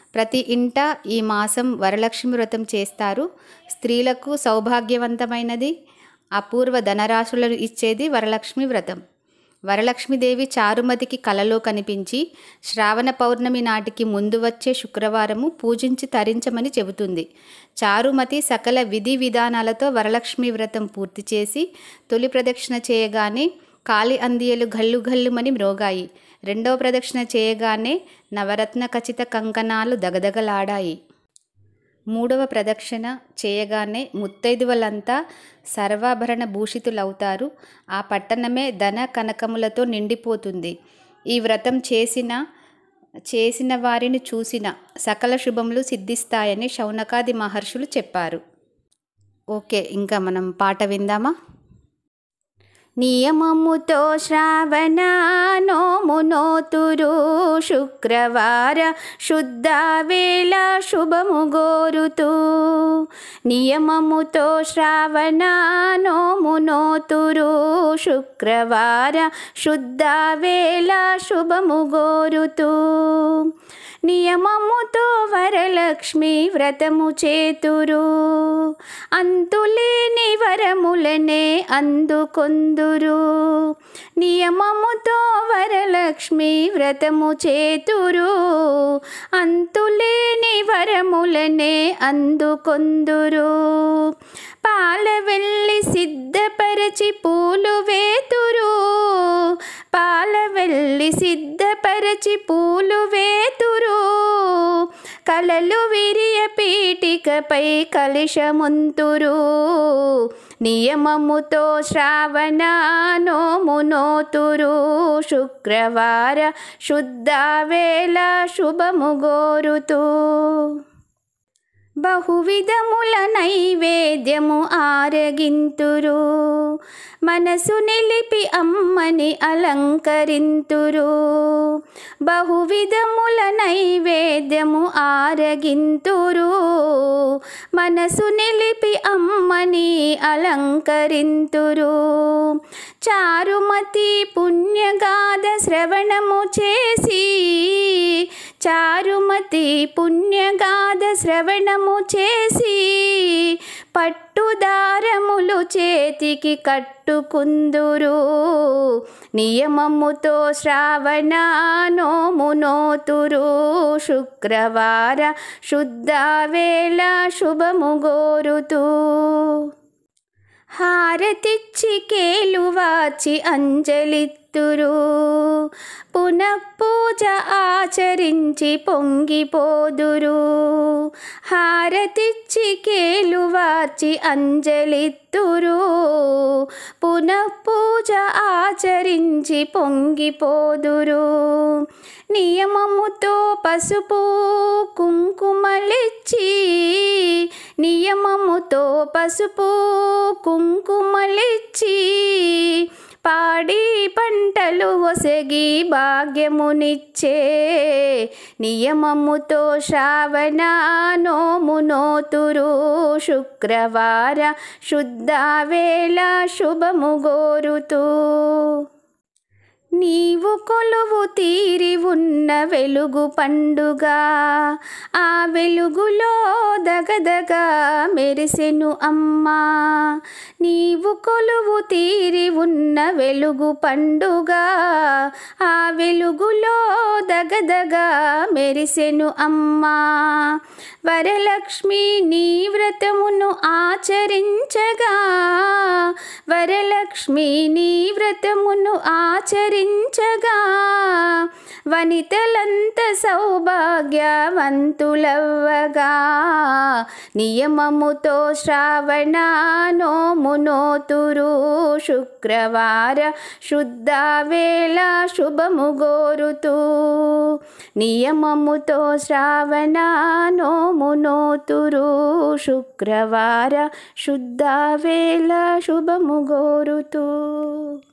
ప్రతి ఇంట ఈ మాసం వరలక్ష్మి వ్రతం చేస్తారు స్త్రీలకు సౌభాగ్యవంతమైనది అపూర్వ ధనరాశులను ఇచ్చేది వరలక్ష్మి వ్రతం వరలక్ష్మీదేవి చారుమతికి కలలో కనిపించి శ్రావణ పౌర్ణమి నాటికి ముందు వచ్చే శుక్రవారము పూజించి తరించమని చెబుతుంది చారుమతి సకల విధి విధానాలతో వరలక్ష్మి వ్రతం పూర్తి చేసి తొలి ప్రదక్షిణ చేయగానే కాలి అందియలు గల్లు గల్లుమని మ్రోగాయి రెండవ ప్రదక్షిణ చేయగానే నవరత్న ఖచ్చిత కంకణాలు దగదగలాడాయి మూడవ ప్రదక్షిణ చేయగానే ముత్తైదువలంతా సర్వాభరణ భూషితులవుతారు ఆ పట్టణమే ధన కనకములతో నిండిపోతుంది ఈ వ్రతం చేసిన చేసిన వారిని చూసిన సకల శుభములు సిద్ధిస్తాయని శౌనకాది మహర్షులు చెప్పారు ఓకే ఇంకా మనం పాట విందామా నియమముతో శ్రావణ నోమునోతురు శుక్రవార శుద్ధ వేళ శుభము గోరుతూ నియమముతో శ్రావణ నోమునోతురు శుక్రవార శుద్ధ వేళ శుభము గోరుతూ నియమముతో వరలక్ష్మి వ్రతము చేతురు అంతులేని వరములనే అందుకొందురు నియమముతో వరలక్ష్మి వ్రతము చేతురు అంతులేని వరములనే అందుకొందురు పాల వెళ్ళి సిద్ధపరచి పూలు వేతురు పాల వెళ్ళి సిద్ధపరచి పూలు వేతురు కలలు విరియ పీటికపై కలిశముంతురు నియమముతో శ్రావణ నోమునోతురు శుక్రవార శుద్ధ వేళ శుభము గోరుతూ బహువిధముల నైవేద్యము ఆరగింతురు మనసు నిలిపి అమ్మని అలంకరింతురు బహువిధముల నైవేద్యము ఆరగింతురు మనసు నిలిపి అమ్మని అలంకరింతురు చారుమతి పుణ్యగాథ శ్రవణము చేసి చారుమతి పుణ్యగాథ శ్రవణము చేసి పట్టుదారములు చేతికి కట్టుకుందురు నియమముతో శ్రావణ నోమునోతురు శుక్రవార శుద్ధ వేళ శుభము గోరుతూ హారతిచ్చి కేలువాచి అంజలిత్తురు పునఃపూజ ఆచరించి పొంగిపోదురు హారతిచ్చి కేలువాచి అంజలిత్తురు పునఃపూజ ఆచరించి పొంగిపోదురు నియమముతో పసుపు కుంకుమలిచ్చి నియమముతో పసుపు కుంకుమలిచ్చి పాడి పంటలు ఒసగి భాగ్యమునిచ్చే నియమముతో శ్రావణ నోమునోతురు శుక్రవార శుద్ధ వేళ శుభము గోరుతూ నీవు కొలువు తీరి ఉన్న వెలుగు పండుగ ఆ వెలుగులో దగదగ మెరిసెను అమ్మా నీవు కొలువు తీరి ఉన్న వెలుగు పండుగ ఆ వెలుగులో దగదగ మెరిసెను అమ్మా వరలక్ష్మి నీ వ్రతమును ఆచరించగా వరలక్ష్మి నీ వ్రతమును ఆచరించగా వనితలంత సౌభాగ్యవంతులవ్వగా నియమముతో శ్రావణ నోమునోతురు శుక్రవార శుద్ధ వేళ శుభము గోరుతూ నియమముతో శ్రావణ నోమునోతురు శుక్రవార శుద్ధ వేళ శుభము గోరుతూ